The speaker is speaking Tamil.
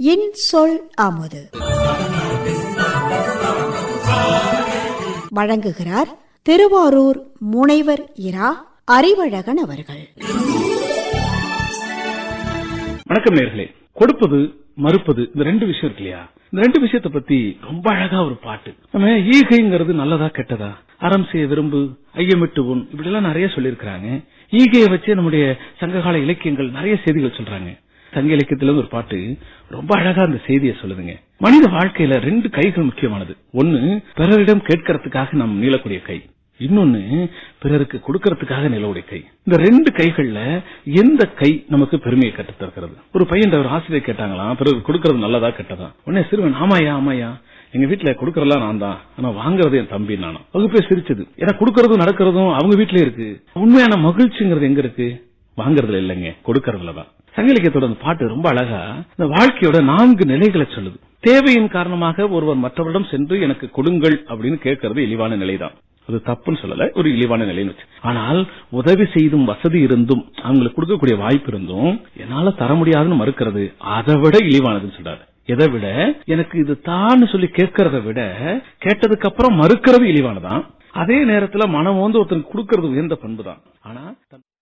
இன் சொல் அமுது வழங்குகிறார் திருவாரூர் முனைவர் இரா அறிவழகன் அவர்கள் வணக்கம் நேர்களே கொடுப்பது மறுப்பது இந்த ரெண்டு விஷயம் இருக்கு இல்லையா இந்த ரெண்டு விஷயத்தை பத்தி ரொம்ப அழகா ஒரு பாட்டு நம்ம ஈகைங்கிறது நல்லதா கெட்டதா அறம் செய்ய விரும்பு ஐயமிட்டு உன் இப்படி எல்லாம் நிறைய சொல்லியிருக்கிறாங்க ஈகையை வச்சு நம்முடைய சங்ககால இலக்கியங்கள் நிறைய செய்திகள் சொல்றாங்க சங்க இலக்கியத்துல இருந்து ஒரு பாட்டு ரொம்ப அழகா அந்த செய்தியை சொல்லுதுங்க மனித வாழ்க்கையில ரெண்டு கைகள் முக்கியமானது ஒன்னு பிறரிடம் கேட்கறதுக்காக நாம் நீளக்கூடிய கை இன்னொன்னு பிறருக்கு கொடுக்கறதுக்காக நிலவுடைய கை இந்த ரெண்டு கைகள்ல எந்த கை நமக்கு பெருமையை கற்றுத் தருகிறது ஒரு பையன் ஒரு ஆசிரியர் கேட்டாங்களாம் பிறருக்கு கொடுக்கறது நல்லதா கெட்டதா உடனே சிறுவன் ஆமாயா ஆமாயா எங்க வீட்டுல கொடுக்கறதெல்லாம் நான் தான் ஆனா வாங்குறது என் தம்பி நானா வகுப்பே சிரிச்சது ஏன்னா கொடுக்கறதும் நடக்கிறதும் அவங்க வீட்லயே இருக்கு உண்மையான மகிழ்ச்சிங்கிறது எங்க இருக்கு வாங்குறதுல இல்லைங்க கொடுக்கறதுல தான் சங்கலிக்கத்தோட அந்த பாட்டு ரொம்ப அழகா இந்த வாழ்க்கையோட நான்கு நிலைகளை சொல்லுது தேவையின் காரணமாக ஒருவர் மற்றவரிடம் சென்று எனக்கு கொடுங்கள் அப்படின்னு கேட்கறது இழிவான நிலைதான் அது தப்புன்னு சொல்லல ஒரு இழிவான நிலைன்னு வச்சு ஆனால் உதவி செய்தும் வசதி இருந்தும் அவங்களுக்கு கொடுக்கக்கூடிய வாய்ப்பு இருந்தும் என்னால தர முடியாதுன்னு மறுக்கிறது அதை விட இழிவானதுன்னு சொல்றாரு எதை விட எனக்கு இது தான் சொல்லி கேட்கறத விட கேட்டதுக்கு அப்புறம் மறுக்கிறது இழிவானதான் அதே நேரத்துல மனம் வந்து ஒருத்தனுக்கு கொடுக்கறது உயர்ந்த பண்பு தான் ஆனா